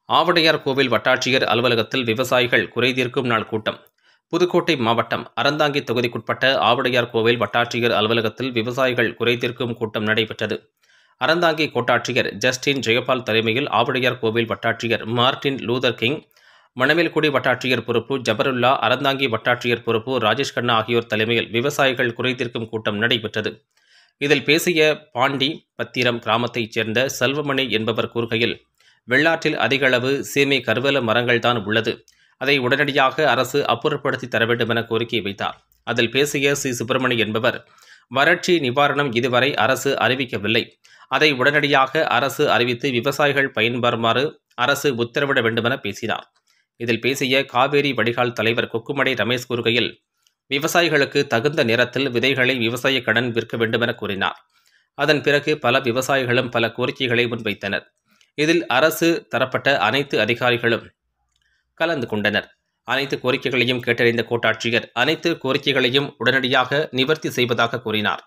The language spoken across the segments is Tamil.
ஆவடையார் கோவில் வட்டாட்சியர் அலுவலகத்தில் விவசாயிகள் குறைதீர்க்கும் நாள் கூட்டம் புதுக்கோட்டை மாவட்டம் அறந்தாங்கி தொகுதிக்குட்பட்ட ஆவடையார் கோவில் வட்டாட்சியர் அலுவலகத்தில் விவசாயிகள் குறைதீர்க்கும் கூட்டம் நடைபெற்றது அறந்தாங்கி கோட்டாட்சியர் ஜஸ்டின் ஜெயபால் தலைமையில் ஆவடையார் கோவில் வட்டாட்சியர் மார்டின் லூதர் கிங் மணமேல்குடி வட்டாட்சியர் பொறுப்பு ஜபருல்லா அறந்தாங்கி வட்டாட்சியர் பொறுப்பு ராஜேஷ் கண்ணா ஆகியோர் தலைமையில் விவசாயிகள் குறைதீர்க்கும் கூட்டம் நடைபெற்றது இதில் பேசிய பாண்டி பத்திரம் கிராமத்தைச் சேர்ந்த செல்வமணி என்பவர் கூறுகையில் வெள்ளாற்றில் அதிக அளவு சீமை கருவேல மரங்கள்தான் உள்ளது அதை உடனடியாக அரசு அப்புறப்படுத்தி தர வேண்டும் என கோரிக்கை வைத்தார் அதில் பேசிய சி சுப்பிரமணி என்பவர் வறட்சி நிவாரணம் இதுவரை அரசு அறிவிக்கவில்லை அதை உடனடியாக அரசு அறிவித்து விவசாயிகள் பயன்பெறுமாறு அரசு உத்தரவிட வேண்டுமென பேசினார் இதில் பேசிய காவேரி வடிகால் தலைவர் கொக்குமடை ரமேஷ் கூறுகையில் விவசாயிகளுக்கு தகுந்த நேரத்தில் விதைகளை விவசாய கடன் விற்க வேண்டுமென கூறினார் அதன் பிறகு பல விவசாயிகளும் பல கோரிக்கைகளை முன்வைத்தனர் இதில் அரசு தரப்பட்ட அனைத்து அதிகாரிகளும் கலந்து கொண்டனர் அனைத்து கோரிக்கைகளையும் கேட்டறிந்த கோட்டாட்சியர் அனைத்து கோரிக்கைகளையும் உடனடியாக நிவர்த்தி செய்வதாக கூறினார்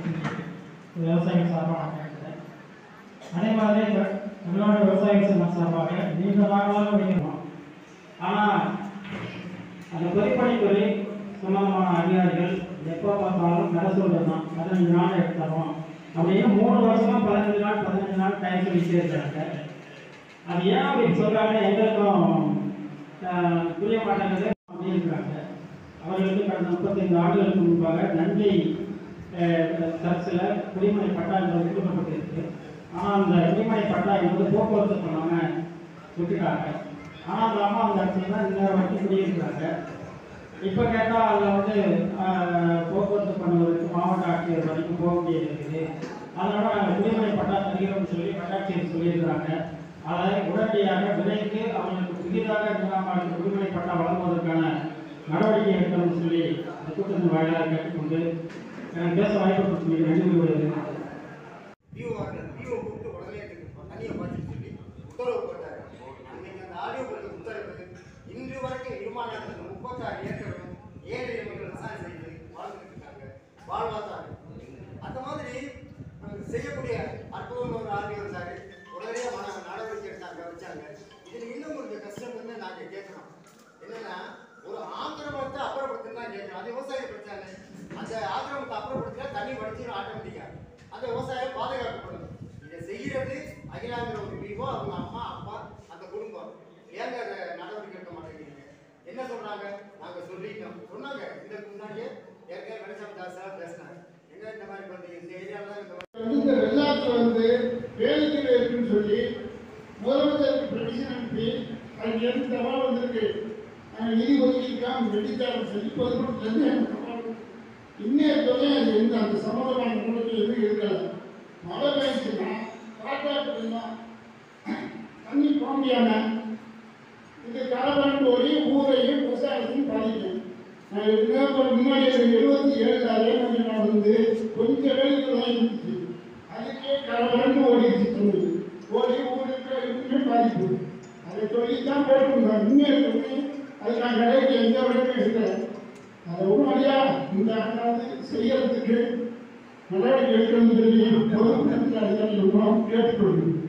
விவசாயிகள் சார்பாக நான் கேட்கிறேன் அதே மாதிரி த- தமிழ்நாடு விவசாயிகள் சங்கம் சார்பாக நீண்ட நாளாக வைக்கணும் ஆனால் அந்த பொறிப்பணித்துறை சம்பந்தமான அதிகாரிகள் எப்போ பார்த்தாலும் கதை சொல்றது தான் பதினஞ்சு நாள் எடுத்துறோம் அப்படின்னு மூணு வருஷமா பதினஞ்சு நாள் பதினஞ்சு நாள் டைம் சொல்லிட்டே இருக்காங்க அது ஏன் அப்படி சொல்றாங்க எங்களுக்கும் ஆஹ், புரிய மாட்டேங்குது அப்படின்னு இருக்காங்க அவர்களுக்கு கடந்த முப்பத்தைந்து ஆண்டுகளுக்கு முன்பாக நஞ்சை சர்ச்சில் குடிமனை பட்டா என்பது கொடுக்கப்பட்டிருக்கு ஆனால் அந்த குடிமனை பட்டா என்பது போக்குவரத்து பண்ணாமல் விட்டுட்டாங்க ஆனால் அந்த அம்மா அந்த இடத்துல தான் இன்னொரு வரைக்கும் குடியிருக்கிறாங்க இப்போ கேட்டால் அதில் வந்து ஆஹ், போக்குவரத்து பண்ணுவதற்கு மாவட்ட ஆட்சியர் வரைக்கும் போக வேண்டியது இருக்குது அதனால நாங்கள் குடிமனை பட்டா தருகிறோம்னு சொல்லி வட்டாட்சியர் சொல்லியிருக்கிறாங்க அதை உடனடியாக விலைக்கு அவங்களுக்கு புதிதாக முகாமாக குடிமனை பட்டா வழங்குவதற்கான நடவடிக்கை எடுக்கணும்னு சொல்லி இந்த கூட்டத்தின் வாயிலாக கேட்டுக்கொண்டு எனக்கு பேச வாய்ப்பு கொடுத்து நன்றி கூறுகிறேன் வியூ வாங்கினேன் வியூ கூப்பிட்டு உடனே எடுத்து தண்ணியை பார்த்து சொல்லி உத்தரவு போட்டார் அன்னைக்கு அந்த ஆடியோ போட்ட உத்தரவு இன்று வரைக்கும் விமானத்தில் முப்பத்தாறு ஏக்கரும் ஏழு மக்கள் விவசாயம் செய்து வாழ்ந்துட்டு இருக்காங்க வாழ்வாதாரம் அந்த மாதிரி அஹ், செய்யக்கூடிய அற்புதம் ஒரு ஆர்மி வந்தார் உடனே மன நடவடிக்கை எடுத்தாங்க வச்சாங்க இதில் இன்னும் கொஞ்சம் கஷ்டம் வந்து நாங்கள் கேட்குறோம் என்னன்னா ஒரு ஆக்கிரமத்தை அப்புறப்படுத்துன்னு தான் கேட்குறோம் அது விவசாய பிரச்சனை அந்த ஆக்கிரமத்தை அப்புறப்படுத்தினா தண்ணி வடிச்சிடும் ஆட்டோமேட்டிக்காக அந்த விவசாயம் பாதுகாக்கப்படும் இதை செய்கிறது அகிலாங்கிற ஒரு பிரிவோ அவங்க அம்மா அப்பா அந்த குடும்பம் ஏங்க அதை நடவடிக்கை எடுக்க மாட்டேங்கிறீங்க என்ன சொல்றாங்க நாங்க சொல்லிட்டோம் சொன்னாங்க இதற்கு முன்னாடியே ஏற்கனவே கணேசன் தாஸ் சார் பேசினாங்க எங்க இந்த மாதிரி பண்றீங்க இந்த ஏரியாவில் தான் இந்த மாதிரி வந்து இந்த வெள்ளாற்றில் வந்து வேலைத்தீவு இருக்குன்னு சொல்லி முதலமைச்சருக்கு பெட்டிஷன் அனுப்பி அதுக்கு எந்த சவால் வந்திருக்கு நாங்கள் நிதி ஒதுக்கியிருக்கோம் வெட்டித்தாரம் சொல்லி இப்போ அது கூட தண்ணி எனக்கு சவால் இருக்கு. இன்னைய தொகை அது எந்த அந்த சம்மந்தமான நடவடிக்கை எதுவும் இருக்கல மழை பெய்ஞ்சுன்னா காட்டாற்றுனா தண்ணி போக முடியாம இது கரபரண்டு ஓடி ஊரையும் விவசாயத்தையும் பாதிக்கும் நான் இதுக்கு ஒரு முன்னாடி எழுபத்தி ஏழு அதே மாதிரி நான் வந்து கொஞ்சம் வேலைக்கு தான் இருந்துச்சு அதுக்கே கரபரண்டு ஓடிடுச்சு தண்ணி ஓடி ஊருக்கு எதுவுமே பாதிப்பு அதை சொல்லி தான் போட்டுருந்தோம் இன்னும் சொல்லி அதுக்கான நடவடிக்கை எந்த வரைக்கும் எடுக்கல அதை உடனடியா இந்த ஆண்டாவது செய்யறதுக்கு நடவடிக்கை எடுக்கணும்னு சொல்லி பொதுமக்கள் அதிகாரிகள் கேட்டுக்கொள்கிறேன்